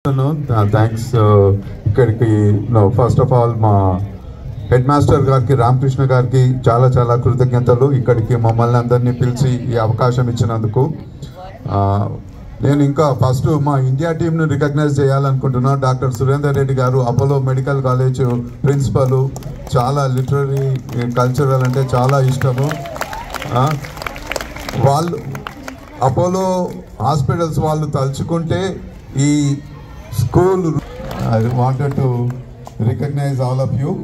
thanks ఇక్కడికి first of all మా headmaster గారికి రామకృష్ణ గారికి చాలా చాలా కృతజ్ఞతలు ఇక్కడికి మమ్మల్ని అందరినీ పిలిచి ఈ అవకాశం ఇచ్చినందుకు ఆ, నేను ఇంకా ఫస్ట్ మా ఇండియా టీంను రికగ్నైజ్ చేయాలనుకుంటున్నా doctor Surender Reddy garu Apollo medical college principal చాలా లిటరరీ కల్చరల్ అంటే చాలా ఇష్టము ఆ, వాళ్ళు అపోలో హాస్పిటల్స్ వాళ్ళు తలుచుకుంటే ఈ school I wanted to recognise all of you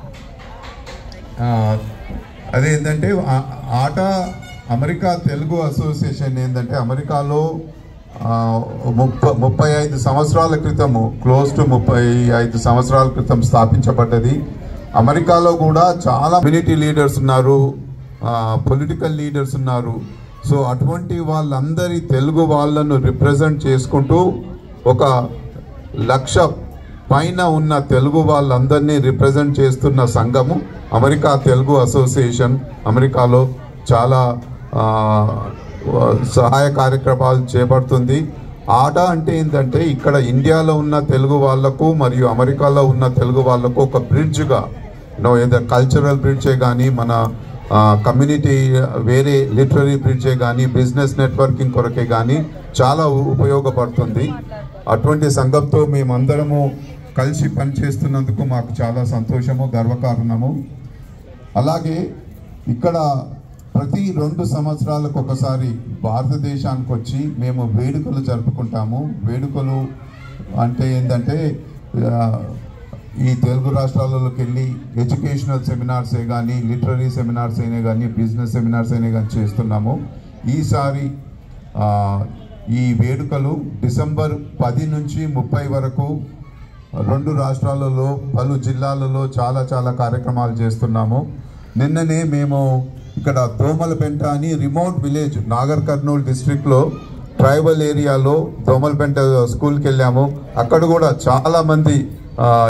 అదేంటంటే ఆ- ఆట అమెరికా తెలుగు అసోసియేషన్ ఏంటంటే అమెరికాలో ఆ, ముప్ప ముప్పై ఐదు సంవత్సరాల క్రితము క్లోజ్ టు ముప్పై ఐదు సంవత్సరాల క్రితం స్థాపించబడ్డది అమెరికాలో కూడా చాలా కమ్యూనిటీ లీడర్స్ ఉన్నారు పొలిటికల్ లీడర్స్ ఉన్నారు సో అటువంటి వాళ్ళందరి తెలుగు వాళ్ళను రిప్రజెంట్ చేసుకుంటూ ఒక లక్ష పైన ఉన్న తెలుగు వాళ్ళందరినీ రిప్రజెంట్ చేస్తున్న సంఘము అమెరికా తెలుగు అసోసియేషన్ అమెరికాలో చాలా ఆ, సహాయ కార్యక్రమాలు చేపడుతుంది ఆట అంటే ఏంటంటే ఇక్కడ ఇండియాలో ఉన్న తెలుగు వాళ్లకు మరియు అమెరికాలో ఉన్న తెలుగు వాళ్లకు ఒక బ్రిడ్జ్గా నో ఏదో కల్చరల్ బ్రిడ్జే కానీ మన కమ్యూనిటీ వేరే లిటరరీ బ్రిడ్జే కానీ బిజినెస్ నెట్వర్కింగ్ కొరకే కానీ చాలా ఉ- ఉపయోగపడుతుంది అటువంటి సంఘంతో మేమందరము కలిసి పనిచేస్తున్నందుకు మాకు చాలా సంతోషము గర్వకారణము అలాగే ఇక్కడ ప్రతి రెండు సంవత్సరాలకు ఒకసారి భారతదేశానికి వచ్చి మేము వేడుకలు జరుపుకుంటాము వేడుకలు అంటే ఏంటంటే ఆ, ఈ తెలుగు రాష్ట్రాలలోకి వెళ్ళి ఎడ్యుకేషనల్ సెమినార్సే కానీ లిటరరీ సెమినార్స్ అయినా కానీ బిజినెస్ సెమినార్స్ అయినా కానీ చేస్తున్నాము ఈసారి ఆ, ఈ వేడుకలు డిసెంబర్ పది నుంచి ముప్పై వరకు రెండు రాష్ట్రాలలో పలు జిల్లాలలో చాలా చాలా కార్యక్రమాలు చేస్తున్నాము నిన్ననే మేము ఇక్కడ దోమలపెంట అని రిమోట్ విలేజ్ నాగర్ కర్నూలు డిస్ట్రిక్ట్లో ట్రైబల్ ఏరియాలో దోమలపెంట స్కూల్కి వెళ్ళాము అక్కడ కూడా చాలా మంది ఆ,